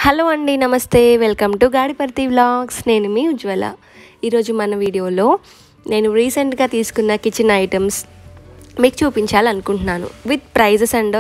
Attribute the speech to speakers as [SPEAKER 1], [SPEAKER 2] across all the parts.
[SPEAKER 1] hello అండి నమస్తే welcome to గాడిపర్తి vlogs నేను మీ ఉజ్వల ఈరోజు మన వీడియోలో నేను రీసెంట్గా తీసుకున్న కిచెన్ ఐటమ్స్ మీకు చూపించాలనుకుంటున్నాను విత్ ప్రైజెస్ అండ్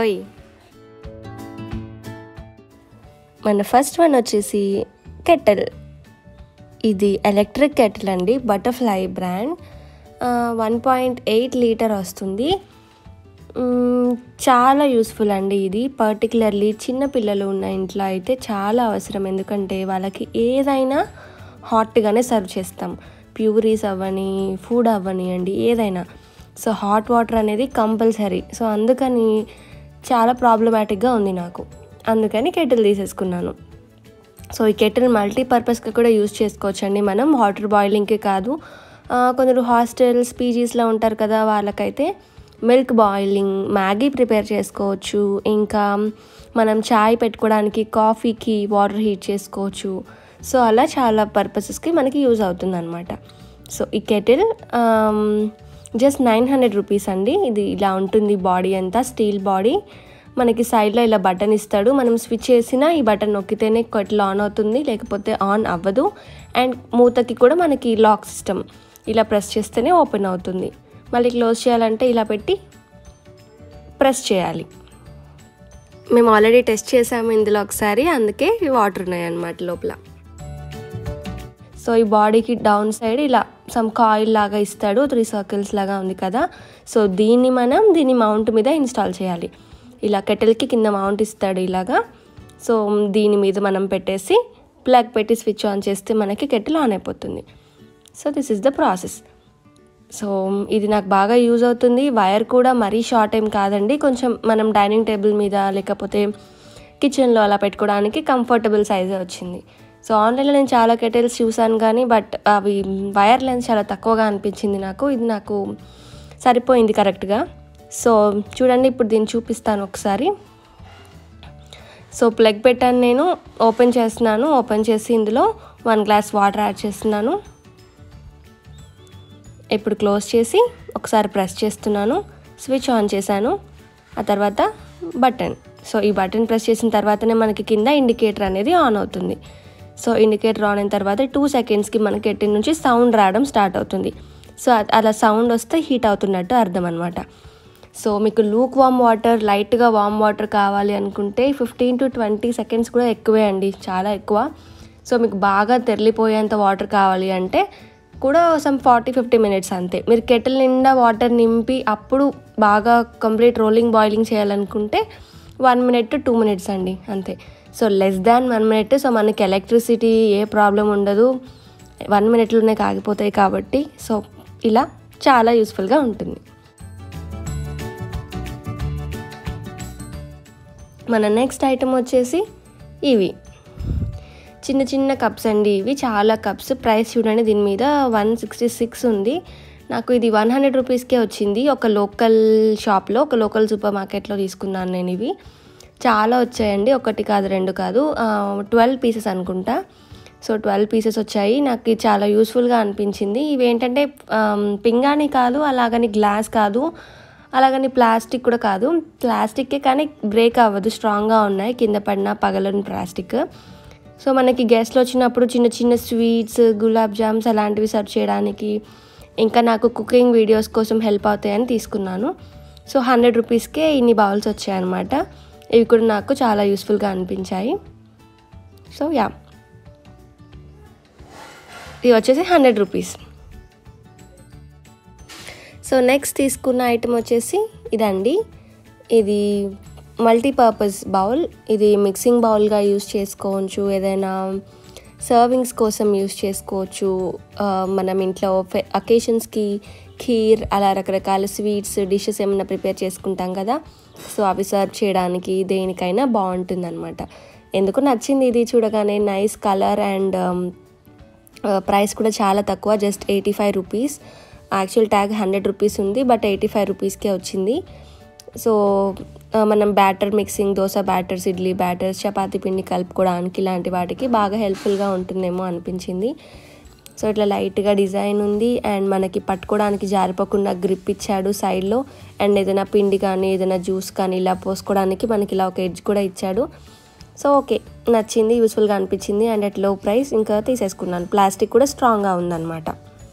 [SPEAKER 1] మన ఫస్ట్ వన్ వచ్చేసి కెటల్ ఇది ఎలక్ట్రిక్ కెటిల్ అండి butterfly brand one point eight litre వస్తుంది మ్మ్, చాలా యూస్ఫుల్ అండి ఇది పర్టికులర్లీ చిన్న పిల్లలు ఉన్న ఇంట్లో అయితే చాలా అవసరం ఎందుకంటే వాళ్ళకి ఏదైనా హాట్గానే సర్వ్ చేస్తాం ప్యూరీస్ అవ్వని ఫుడ్ అవ్వనియండి ఏదైనా సో హాట్ వాటర్ అనేది కంపల్సరీ సో అందుకని చాలా ప్రాబ్లమాటిక్గా ఉంది నాకు అందుకని కెటిల్ తీసేసుకున్నాను సో ఈ కెటిల్ మల్టీపర్పస్గా కూడా యూజ్ చేసుకోవచ్చండి మనం వాటర్ బాయిలింగ్కి కాదు ఆ, కొందరు హాస్టల్స్ పీజీస్లో ఉంటారు కదా వాళ్ళకైతే మిల్క్ బాయిలింగ్ మ్యాగీ ప్రిపేర్ చేసుకోవచ్చు ఇంకా మనం చాయ్ పెట్టుకోవడానికి కాఫీకి వాటర్ హీట్ చేసుకోవచ్చు సో అలా చాలా పర్పసెస్కి మనకి యూజ్ అవుతుంది అనమాట సో ఈ kettle just nine hundred rupees అండి ఇది ఇలా ఉంటుంది బాడీ అంతా స్టీల్ బాడీ మనకి సైడ్లో ఇలా బటన్ ఇస్తాడు మనం స్విచ్ చేసినా ఈ బటన్ నొక్కితేనే కెటిల్ ఆన్ అవుతుంది లేకపోతే ఆన్ అవ్వదు అండ్ మూతకి కూడా మనకి లాక్ సిస్టమ్ ఇలా ప్రెస్ చేస్తేనే ఓపెన్ అవుతుంది మళ్ళీ క్లోజ్ చేయాలంటే ఇలా పెట్టి ప్రెస్ చేయాలి మేము ఆల్రెడీ టెస్ట్ చేసాము ఇందులో ఒకసారి అందుకే వాటర్ ఉన్నాయి అన్నమాట లోపల సో ఈ బాడీకి డౌన్ సైడ్ ఇలా సమ్ కాయిల్ లాగా ఇస్తాడు త్రీ సర్కిల్స్ లాగా ఉంది కదా సో దీన్ని మనం దీని మౌంట్ మీద ఇన్స్టాల్ చేయాలి ఇలా కెటిల్కి కింద మౌంట్ ఇస్తాడు ఇలాగా సో దీని మీద మనం పెట్టేసి ప్లగ్ పెట్టి స్విచ్ ఆన్ చేస్తే మనకి కెటిల్ ఆన్ అయిపోతుంది so this is the process so ఇది నాకు బాగా యూజ్ అవుతుంది వైర్ కూడా మరీ షార్ట్ ఏం కాదండి కొంచెం మనం డైనింగ్ టేబుల్ మీద లేకపోతే కిచెన్లో అలా పెట్టుకోవడానికి కంఫర్టబుల్ సైజే వచ్చింది సో ఆన్లైన్లో నేను చాలా కెటిల్స్ చూసాను కానీ బట్ అవి వైర్ లెన్స్ చాలా తక్కువగా అనిపించింది నాకు ఇది నాకు సరిపోయింది కరెక్ట్గా సో చూడండి ఇప్పుడు దీన్ని చూపిస్తాను ఒకసారి సో ప్లగ్ పెట్టాను నేను ఓపెన్ చేస్తున్నాను ఓపెన్ చేసి ఇందులో వన్ గ్లాస్ వాటర్ యాడ్ చేస్తున్నాను ఇప్పుడు క్లోజ్ చేసి ఒకసారి ప్రెస్ చేస్తున్నాను స్విచ్ ఆన్ చేశాను ఆ తర్వాత బటన్ సో ఈ బటన్ ప్రెస్ చేసిన తర్వాతనే మనకి కింద ఇండికేటర్ అనేది ఆన్ అవుతుంది సో ఇండికేటర్ ఆన్ అయిన తర్వాత టూ సెకండ్స్కి మనకి ఎట్టి నుంచి సౌండ్ రావడం స్టార్ట్ అవుతుంది సో అ- అలా సౌండ్ వస్తే హీట్ అవుతున్నట్టు అర్థం అనమాట సో మీకు లూక్ వామ్ వాటర్ లైట్గా వామ్ వాటర్ కావాలి అనుకుంటే ఫిఫ్టీన్ టు ట్వంటీ సెకండ్స్ కూడా ఎక్కువే అండి చాలా ఎక్కువ సో మీకు బాగా తెరలిపోయేంత వాటర్ కావాలి అంటే కూడా సమ్ ఫార్టీ ఫిఫ్టీ మినిట్స్ అంతే మీరు కెటిల్ నిండా వాటర్ నింపి అప్పుడు బాగా కంప్లీట్ రోలింగ్ బాయిలింగ్ చేయాలనుకుంటే one minute to two minutes అండి అంతే so less than one minute so మనకి ఎలక్ట్రిసిటీ ఏ ప్రాబ్లం ఉండదు వన్ మినిట్లోనే కాగిపోతాయి కాబట్టి సో ఇలా చాలా యూస్ఫుల్గా ఉంటుంది మన నెక్స్ట్ ఐటమ్ వచ్చేసి ఇవి చిన్న చిన్న కప్స్ అండి ఇవి చాలా కప్స్ ప్రైస్ చూడండి దీని మీద వన్ సిక్స్టీ సిక్స్ ఉంది నాకు ఇది వన్ హండ్రెడ్ రూపీస్కే వచ్చింది ఒక లోకల్ షాప్లో ఒక లోకల్ సూపర్ మార్కెట్లో తీసుకున్నాను నేను ఇవి చాలా వచ్చాయండి ఒకటి కాదు రెండు కాదు ట్వెల్వ్ పీసెస్ అనుకుంటా సో ట్వెల్వ్ పీసెస్ వచ్చాయి నాకు ఇది చాలా యూస్ఫుల్గా అనిపించింది ఇవి ఏంటంటే ఆమ్, పింగాణి కాదు అలాగని గ్లాస్ కాదు అలాగని ప్లాస్టిక్ కూడా కాదు ప్లాస్టిక్కే కానీ బ్రేక్ అవ్వదు స్ట్రాంగ్గా ఉన్నాయి కింద పడిన పగలని ప్లాస్టిక్ సో మనకి గెస్ట్లు వచ్చినప్పుడు చిన్న చిన్న స్వీట్స్ గులాబ్ జామ్స్ అలాంటివి సర్వ్ చేయడానికి ఇంకా నాకు కుకింగ్ వీడియోస్ కోసం హెల్ప్ అవుతాయని తీసుకున్నాను సో హండ్రెడ్ రూపీస్కే ఇన్ని బౌల్స్ వచ్చాయన్నమాట ఇవి కూడా నాకు చాలా యూస్ఫుల్గా అనిపించాయి సో యా ఇది వచ్చేసి హండ్రెడ్ రూపీస్ సో నెక్స్ట్ తీసుకున్న ఐటమ్ వచ్చేసి ఇదండి ఇది మల్టీపర్పస్ బౌల్ ఇది మిక్సింగ్ బౌల్గా యూస్ చేసుకోవచ్చు ఏదైనా సర్వింగ్స్ కోసం యూస్ చేసుకోవచ్చు ఆ, మనం ఇంట్లో అకేషన్స్కి ఖీర్ అలా రకరకాల స్వీట్స్ డిషెస్ ఏమైనా ప్రిపేర్ చేసుకుంటాం కదా సో అవి సర్వ్ చేయడానికి దేనికైనా బాగుంటుంది అనమాట ఎందుకు నచ్చింది ఇది చూడగానే నైస్ కలర్ అండ్ ప్రైస్ కూడా చాలా తక్కువ just eighty five rupees actual tag hundred rupees ఉంది బట్ ఎయిటీ ఫైవ్ రూపీస్కే వచ్చింది సో ఆ, మనం batter mixing dosa batters idli batters chapati పిండి కలుపుకోవడానికి ఇలాంటి వాటికి బాగా హెల్ప్ఫుల్గా ఉంటుందేమో అనిపించింది సో ఇట్లా లైట్గా డిజైన్ ఉంది అండ్ మనకి పట్టుకోవడానికి జారిపోకుండా గ్రిప్ ఇచ్చాడు సైడ్లో అండ్ ఏదైనా పిండి కానీ ఏదైనా జ్యూస్ కానీ ఇలా పోసుకోవడానికి మనకి ఇలా ఒక ఎడ్జ్ కూడా ఇచ్చాడు సో ఓకే నచ్చింది యూస్ఫుల్గా అనిపించింది అండ్ అట్ లో ప్రైస్ ఇంకా తీసేసుకున్నాను ప్లాస్టిక్ కూడా స్ట్రాంగ్గా ఉందన్నమాట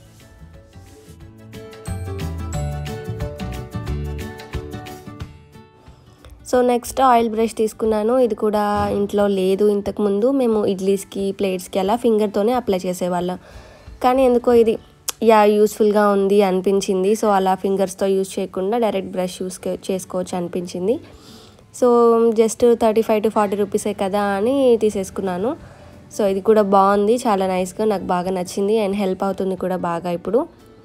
[SPEAKER 1] సో నెక్స్ట్ ఆయిల్ బ్రష్ తీసుకున్నాను ఇది కూడా ఇంట్లో లేదు ఇంతకుముందు మేము ఇడ్లీస్కి ప్లేట్స్కి అలా ఫింగర్తోనే అప్లై చేసేవాళ్ళం కానీ ఎందుకో ఇది యా యూస్ఫుల్గా ఉంది అనిపించింది సో అలా ఫింగర్స్తో యూస్ చేయకుండా డైరెక్ట్ బ్రష్ యూస్ చేసుకోవచ్చు అనిపించింది so just thirty five to forty రూపీసే కదా అని తీసేసుకున్నాను సో ఇది కూడా బాగుంది చాలా నైస్గా నాకు బాగా నచ్చింది అండ్ హెల్ప్ అవుతుంది కూడా బాగా ఇప్పుడు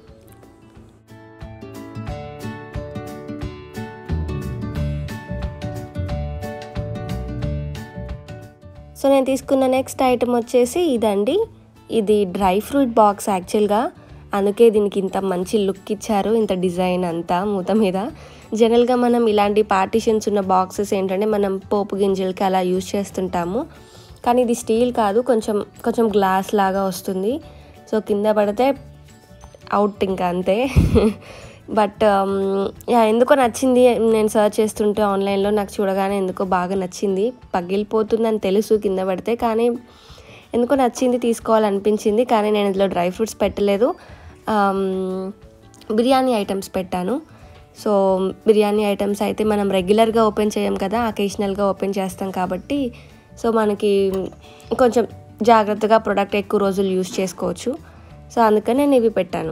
[SPEAKER 1] సో నేను తీసుకున్న నెక్స్ట్ ఐటమ్ వచ్చేసి ఇదండి ఇది డ్రై ఫ్రూట్ బాక్స్ యాక్చువల్గా అందుకే దీనికి ఇంత మంచి లుక్ ఇచ్చారు ఇంత డిజైన్ అంతా మూత మీద జనరల్గా మనం ఇలాంటి పార్టిషన్స్ ఉన్న బాక్సెస్ ఏంటంటే మనం పోపు గింజలకి అలా యూజ్ చేస్తుంటాము కానీ ఇది స్టీల్ కాదు కొంచెం కొంచెం గ్లాస్ లాగా వస్తుంది సో కింద పడితే అవుట్ ఇంకా అంతే బట్ యా ఎందుకో నచ్చింది నేను సర్చ్ చేస్తుంటే ఆన్లైన్లో నాకు చూడగానే ఎందుకో బాగా నచ్చింది పగిలిపోతుందని తెలుసు కింద పడితే కానీ ఎందుకో నచ్చింది తీసుకోవాలనిపించింది కానీ నేను ఇందులో డ్రై ఫ్రూట్స్ పెట్టలేదు బిర్యానీ ఐటమ్స్ పెట్టాను సో బిర్యానీ ఐటమ్స్ అయితే మనం రెగ్యులర్గా ఓపెన్ చేయం కదా అకేషనల్గా ఓపెన్ చేస్తాం కాబట్టి సో మనకి కొంచెం జాగ్రత్తగా ప్రోడక్ట్ ఎక్కువ రోజులు యూస్ చేసుకోవచ్చు సో అందుకని నేను ఇవి పెట్టాను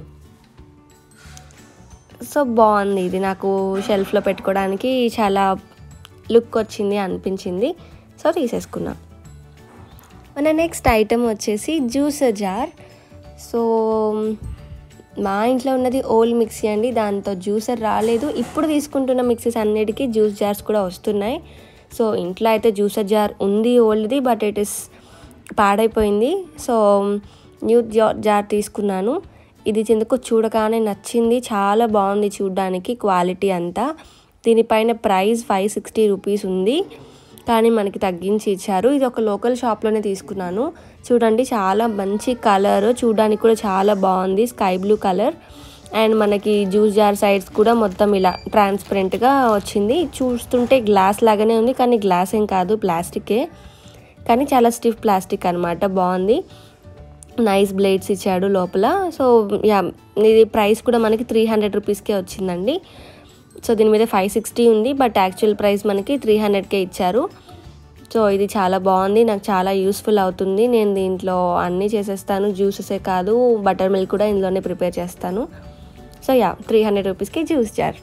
[SPEAKER 1] సో బాగుంది ఇది నాకు షెల్ఫ్లో పెట్టుకోవడానికి చాలా లుక్ వచ్చింది అనిపించింది సో తీసేసుకున్నా మన నెక్స్ట్ ఐటమ్ వచ్చేసి జ్యూసర్ జార్ సో మా ఇంట్లో ఉన్నది ఓల్డ్ మిక్సీ అండి దాంతో జ్యూసర్ రాలేదు ఇప్పుడు తీసుకుంటున్న మిక్సీస్ అన్నిటికీ జ్యూస్ జార్స్ కూడా వస్తున్నాయి సో ఇంట్లో అయితే జ్యూసర్ జార్ ఉంది ఓల్డ్ది బట్ ఇట్ ఇస్ పాడైపోయింది సో న్యూ జార్ తీసుకున్నాను ఇది చెందుకు చూడగానే నచ్చింది చాలా బాగుంది చూడడానికి క్వాలిటీ అంతా దీనిపైన ప్రైస్ ఫైవ్ సిక్స్టీ రూపీస్ ఉంది కానీ మనకి తగ్గించి ఇచ్చారు ఇది ఒక లోకల్ షాప్లోనే తీసుకున్నాను చూడండి చాలా మంచి కలర్ చూడడానికి కూడా చాలా బాగుంది స్కై బ్లూ కలర్ అండ్ మనకి జ్యూస్ జార్ సైడ్స్ కూడా మొత్తం ఇలా ట్రాన్స్పరెంట్గా వచ్చింది చూస్తుంటే గ్లాస్ లాగానే ఉంది కానీ గ్లాస్ ఏం కాదు ప్లాస్టికే కానీ చాలా స్టిఫ్ ప్లాస్టిక్ అనమాట బాగుంది నైస్ బ్లేడ్స్ ఇచ్చాడు లోపల సో యా ఇది ప్రైస్ కూడా మనకి త్రీ హండ్రెడ్ రూపీస్కే వచ్చిందండి సో దీని మీద ఫైవ్ సిక్స్టీ ఉంది బట్ యాక్చువల్ ప్రైస్ మనకి త్రీ హండ్రెడ్కే ఇచ్చారు సో ఇది చాలా బాగుంది నాకు చాలా యూస్ఫుల్ అవుతుంది నేను దీంట్లో అన్నీ చేసేస్తాను జ్యూసెసే కాదు బటర్ మిల్క్ కూడా ఇందులోనే ప్రిపేర్ చేస్తాను సో యా త్రీ హండ్రెడ్ రూపీస్కి జ్యూస్ జార్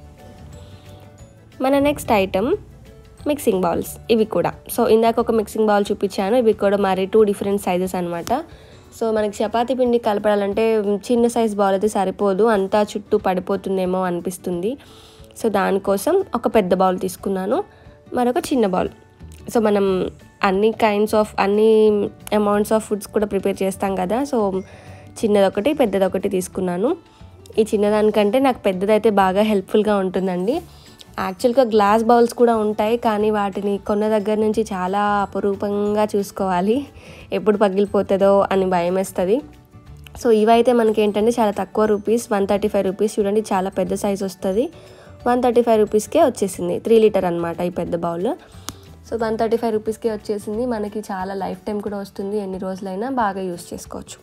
[SPEAKER 1] మన నెక్స్ట్ ఐటమ్ మిక్సింగ్ బౌల్స్ ఇవి కూడా సో ఇందాక ఒక మిక్సింగ్ బౌల్ చూపించాను ఇవి కూడా మరి టూ డిఫరెంట్ సైజెస్ అనమాట సో మనకి చపాతీ పిండి కలపడాలంటే చిన్న సైజ్ బౌల్ అయితే సరిపోదు అంతా చుట్టూ పడిపోతుందేమో అనిపిస్తుంది సో దానికోసం ఒక పెద్ద బౌల్ తీసుకున్నాను మరొక చిన్న బౌల్ సో మనం అన్ని కైండ్స్ ఆఫ్ అన్ని అమౌంట్స్ ఆఫ్ ఫుడ్స్ కూడా ప్రిపేర్ చేస్తాం కదా సో చిన్నదొకటి పెద్దదొకటి తీసుకున్నాను ఈ చిన్నదానికంటే నాకు పెద్దదైతే బాగా హెల్ప్ఫుల్గా ఉంటుందండి యాక్చువల్గా గ్లాస్ బౌల్స్ కూడా ఉంటాయి కానీ వాటిని కొన్న దగ్గర నుంచి చాలా అపురూపంగా చూసుకోవాలి ఎప్పుడు పగిలిపోతుందో అని భయం వేస్తుంది సో ఇవైతే మనకి ఏంటంటే చాలా తక్కువ rupees one thirty five rupees చూడండి చాలా పెద్ద సైజ్ వస్తుంది వన్ థర్టీ ఫైవ్ రూపీస్కే వచ్చేసింది త్రీ లీటర్ అనమాట ఈ పెద్ద bowl so one thirty five రూపీస్కే వచ్చేసింది మనకి చాలా లైఫ్ టైం కూడా వస్తుంది ఎన్ని రోజులైనా బాగా యూస్ చేసుకోవచ్చు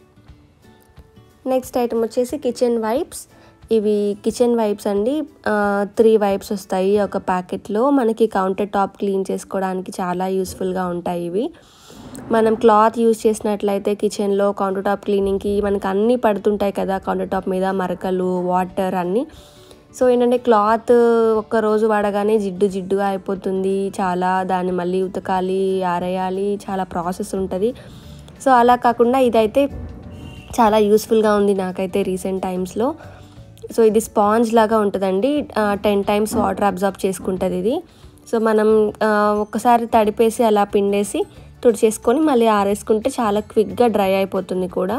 [SPEAKER 1] నెక్స్ట్ ఐటమ్ వచ్చేసి కిచెన్ వైప్స్ ఇవి కిచెన్ వైప్స్ అండి త్రీ వైప్స్ వస్తాయి ఒక ప్యాకెట్లో మనకి కౌంటర్ టాప్ క్లీన్ చేసుకోవడానికి చాలా యూస్ఫుల్గా ఉంటాయి ఇవి మనం క్లాత్ యూస్ చేసినట్లయితే కిచెన్లో కౌంటర్ టాప్ క్లీనింగ్కి మనకి అన్నీ పడుతుంటాయి కదా కౌంటర్ టాప్ మీద మరకలు వాటర్ అన్నీ సో ఏంటంటే క్లాత్ ఒక్క రోజు వాడగానే జిడ్డు జిడ్డుగా అయిపోతుంది చాలా దాన్ని మళ్ళీ ఉతకాలి ఆరేయాలి చాలా ప్రాసెస్ ఉంటుంది సో అలా కాకుండా ఇదైతే చాలా యూస్ఫుల్గా ఉంది నాకైతే రీసెంట్ టైమ్స్లో సో ఇది స్పాంజ్ లాగా ఉంటుందండి టెన్ టైమ్స్ వాటర్ అబ్జర్బ్ చేసుకుంటుంది ఇది సో మనం ఒక్కసారి తడిపేసి అలా పిండేసి తుడిచేసుకొని మళ్ళీ ఆరేసుకుంటే చాలా క్విక్గా డ్రై అయిపోతుంది కూడా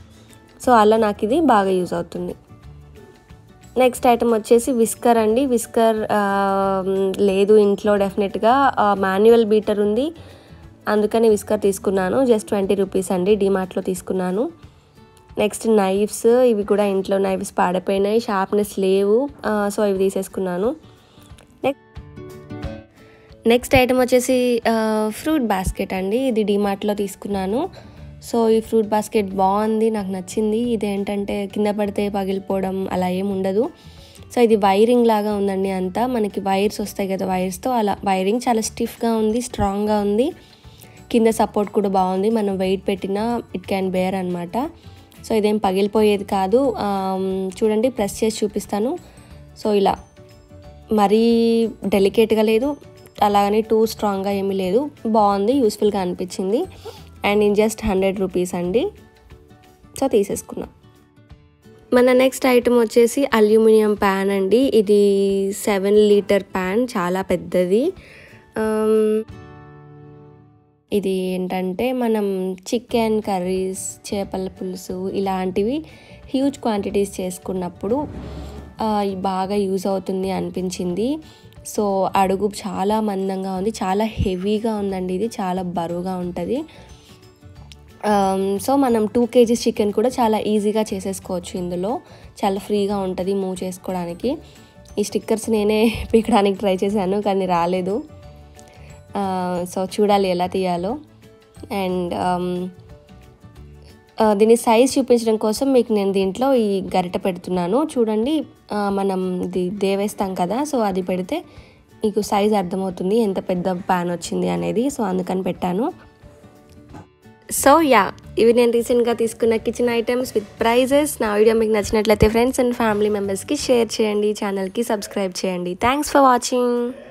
[SPEAKER 1] సో అలా నాకు ఇది బాగా యూజ్ అవుతుంది నెక్స్ట్ ఐటమ్ వచ్చేసి విస్కర్ అండి విస్కర్ లేదు ఇంట్లో డెఫినెట్గా మాన్యువల్ బీటర్ ఉంది అందుకని విస్కర్ తీసుకున్నాను జస్ట్ ట్వంటీ రూపీస్ అండి డిమార్ట్లో తీసుకున్నాను నెక్స్ట్ నైఫ్స్ ఇవి కూడా ఇంట్లో నైఫ్స్ పాడైపోయినాయి షార్ప్నెస్ లేవు సో ఇవి తీసేసుకున్నాను నెక్స్ట్ నెక్స్ట్ ఐటమ్ వచ్చేసి ఫ్రూట్ బాస్కెట్ అండి ఇది డిమార్ట్లో తీసుకున్నాను సో ఈ ఫ్రూట్ బాస్కెట్ బాగుంది నాకు నచ్చింది ఇది ఏంటంటే కింద పడితే పగిలిపోవడం అలా ఏం ఉండదు సో ఇది వైరింగ్ లాగా ఉందండి అంతా మనకి వైర్స్ వస్తాయి కదా వైర్స్తో అలా వైరింగ్ చాలా స్టిఫ్గా ఉంది స్ట్రాంగ్గా ఉంది కింద సపోర్ట్ కూడా బాగుంది మనం వెయిట్ పెట్టినా ఇట్ క్యాన్ బేర్ అనమాట సో ఇదేం పగిలిపోయేది కాదు చూడండి ప్రెస్ చేసి చూపిస్తాను సో ఇలా మరీ డెలికేట్గా లేదు అలాగని టూ స్ట్రాంగ్గా ఏమీ లేదు బాగుంది యూస్ఫుల్గా అనిపించింది and in just hundred rupees అండి సో తీసేసుకున్నాం మన నెక్స్ట్ ఐటమ్ వచ్చేసి అల్యూమినియం ప్యాన్ అండి ఇది సెవెన్ లీటర్ ప్యాన్ చాలా పెద్దది ఇది ఏంటంటే మనం చికెన్ కర్రీస్ చేపల పులుసు ఇలాంటివి హ్యూజ్ క్వాంటిటీస్ చేసుకున్నప్పుడు బాగా యూజ్ అవుతుంది అనిపించింది సో అడుగు చాలా మందంగా ఉంది చాలా హెవీగా ఉందండి ఇది చాలా బరువుగా ఉంటుంది సో మనం టూ కేజీస్ చికెన్ కూడా చాలా ఈజీగా చేసేసుకోవచ్చు ఇందులో చాలా ఫ్రీగా ఉంటుంది మూవ్ చేసుకోవడానికి ఈ స్టిక్కర్స్ నేనే పీకడానికి ట్రై చేశాను కానీ రాలేదు సో చూడాలి ఎలా తీయాలో అండ్ దీని సైజ్ చూపించడం కోసం మీకు నేను దీంట్లో ఈ గరిట పెడుతున్నాను చూడండి మనం ఇది దేవేస్తాం కదా సో అది పెడితే మీకు సైజ్ అర్థమవుతుంది ఎంత పెద్ద ప్యాన్ వచ్చింది అనేది సో అందుకని పెట్టాను సో యా ఇవి నేను రీసెంట్గా తీసుకున్న కిచెన్ ఐటమ్స్ విత్ ప్రైజెస్ నా వీడియో మీకు నచ్చినట్లయితే ఫ్రెండ్స్ అండ్ ఫ్యామిలీ మెంబర్స్కి షేర్ చేయండి ఛానల్కి సబ్స్క్రైబ్ చేయండి థ్యాంక్స్ ఫర్ వాచింగ్